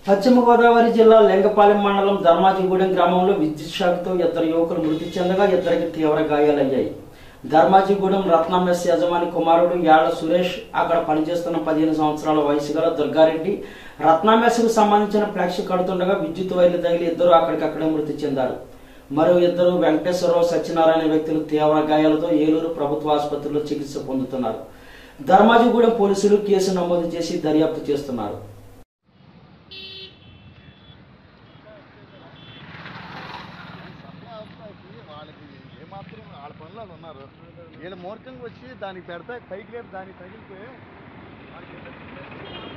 పశ్చిమ గోదావరి జిల్లా లింగపాలెం మండలం ధర్మాజిగూడెం గ్రామంలో విద్యుత్ షాక్తో ఇద్దరు యువకులు మృతి చెందగా ఇద్దరికి తీవ్ర గాయాలయ్యాయి ధర్మాజిగూడెం రత్నం మెస్ యజమాని కుమారుడు యాళ్ల సురేష్ అక్కడ పనిచేస్తున్న పదిహేను సంవత్సరాల వయసు గల దుర్గారెడ్డి రత్నం మెస్కు సంబంధించిన ఫ్లెక్స్ కడుతుండగా విద్యుత్ వైర్లు తగిలి ఇద్దరు అక్కడికక్కడే మృతి చెందారు మరో ఇద్దరు వెంకటేశ్వరరావు సత్యనారాయణ వ్యక్తులు తీవ్ర గాయాలతో ఏలూరు ప్రభుత్వ ఆసుపత్రిలో చికిత్స పొందుతున్నారు ధర్మాజిగూడెం పోలీసులు కేసు నమోదు చేసి దర్యాప్తు చేస్తున్నారు వాళ్ళకి ఏమాత్రం వాళ్ళ పనులు వాళ్ళు ఉన్నారు వీళ్ళు మూర్ఖంగా వచ్చి దానికి పెడతా పైకి లేదు దానికి తగిలితే వాళ్ళకి